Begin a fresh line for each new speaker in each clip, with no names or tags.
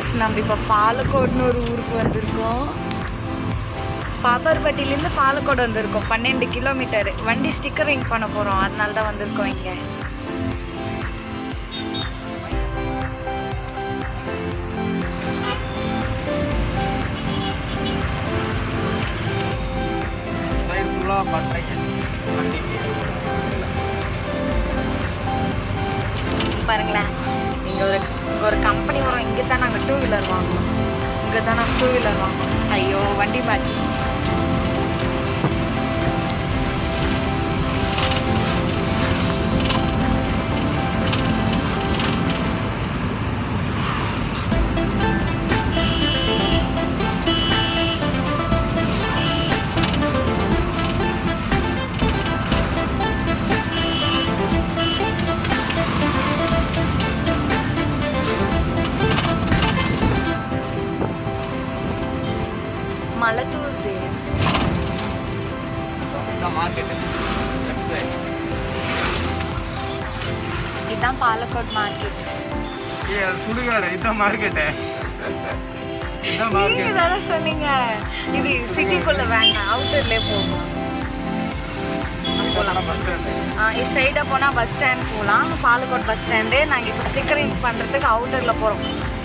நம்ம இப்போ பாலக்கோடுன்னு ஒரு ஊருக்கு வந்திருக்கோம் பாப்பர்பட்டிலேருந்து பாலக்கோடு வந்திருக்கோம் பன்னெண்டு கிலோமீட்டர் வண்டி ஸ்டிக்கரிங் பண்ண போகிறோம் அதனால தான் வந்திருக்கோம் இங்கே
சைடு ஃபுல்லாக பண்ணுறீங்க வண்டிக்கு
பாருங்களேன் இங்கே ஒரு ஒரு கம்பெனி வரும் இங்கே தான் நாங்கள் டூ வீலர் வாங்குவோம் இங்கே தான் நாங்கள் டூ வீலர் வாங்குவோம் ஐயோ வண்டி பாய்ச்சிச்சு மழை தூருது
இதான் மார்க்கெட்டு லெஃப்ட் சைடு
இதுதான் பாலக்கோட் மார்க்கெட்
ஏ அது சுடுகாடு இதுதான் மார்க்கெட்டு இதுதான்
நீங்க
மார்க்கெட்
தானே சொன்னீங்க இது சிட்டிக்குள்ள வேண்டாம் அவுட்டர்லேயே போகும் போகலாம்
பஸ் ஸ்டாண்டு
ஸ்ட்ரைட்டாக போனால் பஸ் ஸ்டாண்ட் போகலாம் பாலக்கோட் பஸ் ஸ்டாண்டு நாங்கள் இப்போ ஸ்டிக்கரிங் பண்ணுறதுக்கு அவுட்டரில் போகிறோம்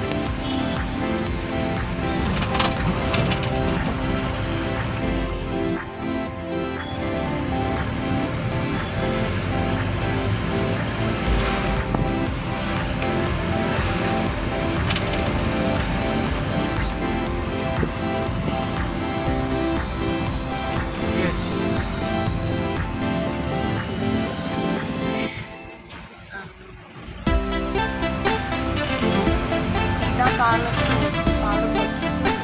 இதுதான் பாலக்கோட் பாலக்கோட்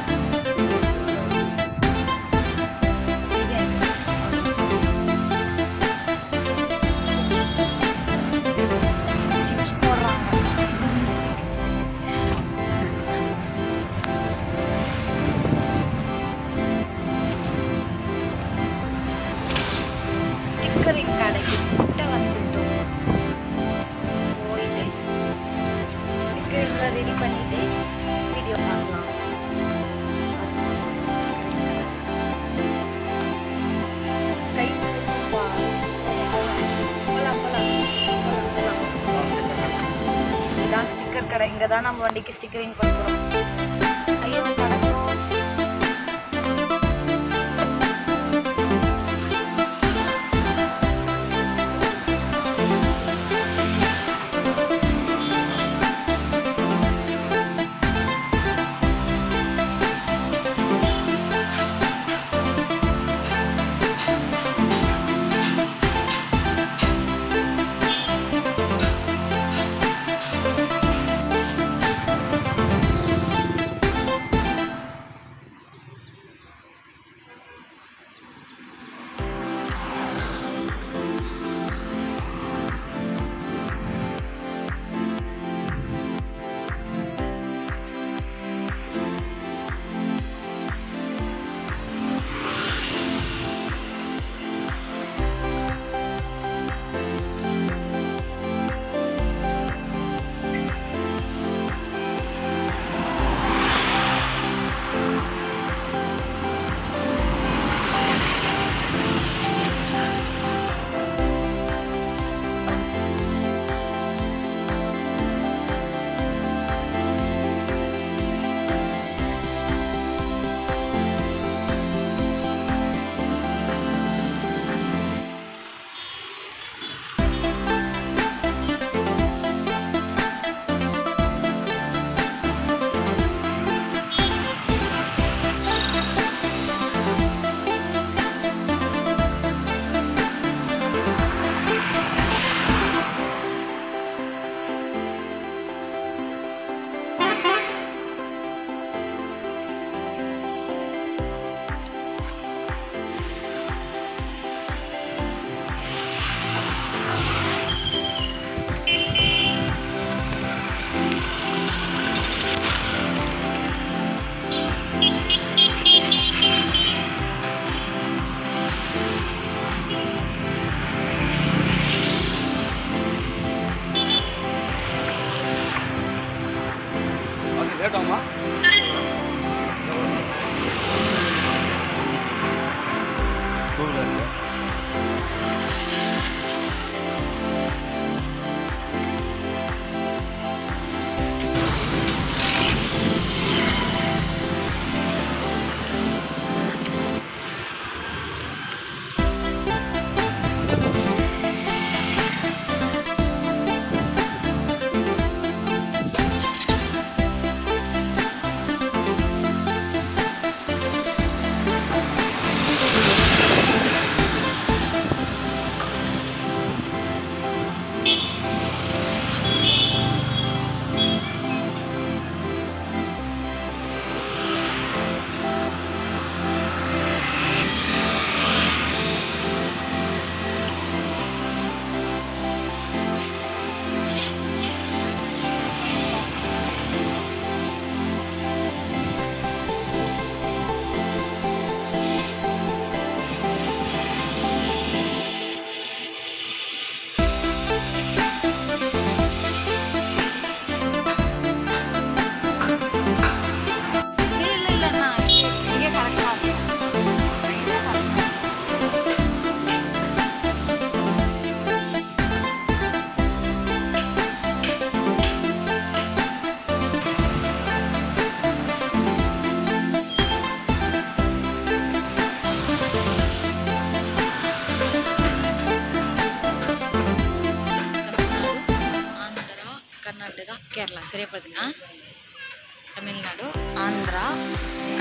இது சிப்ஸ் போடுறாங்க ஸ்டிக்கரிங் கடைக்கு கிட்ட வந்துட்டோம் போயிட்டு ஸ்டிக்கர்லாம் ரெடி பண்ணிட்டு வீடியோ பார்க்கலாம் கை கொடுப்பா. போலாம், போலாம். போலாம், போலாம். இதான் ஸ்டிக்கர் கடை இங்கே தான் நம்ம வண்டிக்கு ஸ்டிக்கரிங் பண்ணுறோம் ஐயோ கடை close.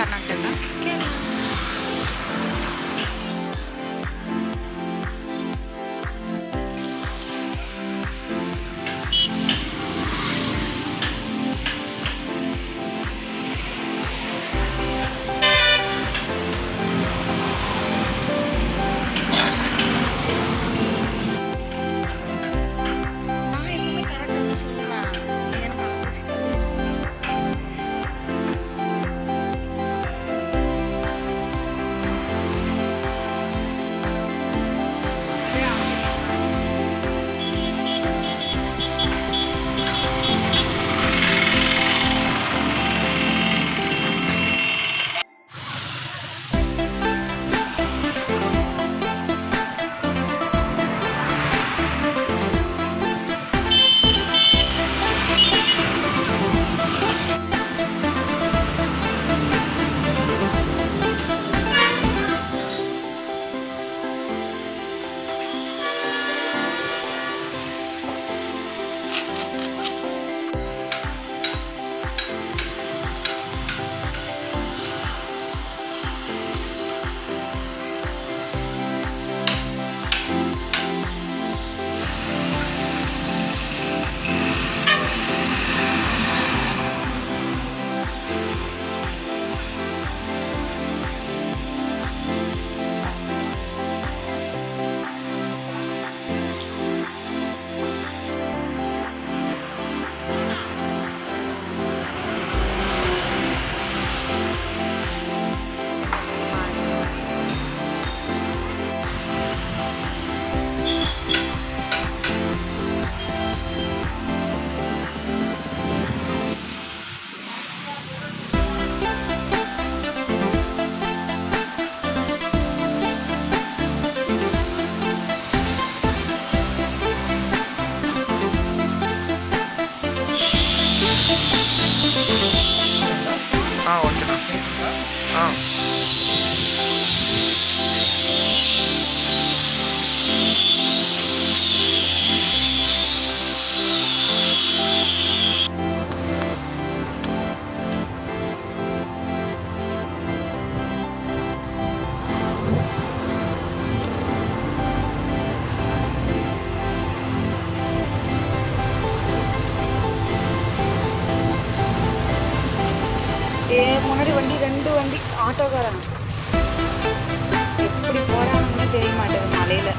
நான் கேட்டேன் கேளு நான் எப்பவுமே கரெக்டாக தான் சொல்லுவேன் எனக்கு ஆப்போசிட்
ஆ ஓகேண்ணா ஆ
ஏ முன்னாடி வண்டி ரெண்டு வண்டி ஆட்டோக்காரன் எப்படி போறானுன்னு தெரிய மாட்டேங்குது மலையில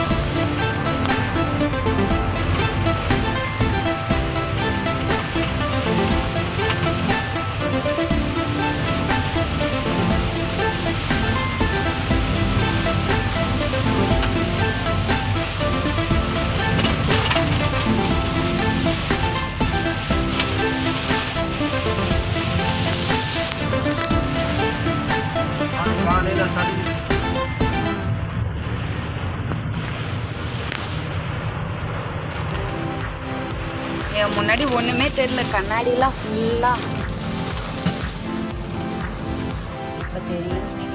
காலையில் சளி
என் முன்னாடி ஒண்ணுமே தெரியல கண்ணாடிலாம் ஃபுல்லா இப்ப தெரியும்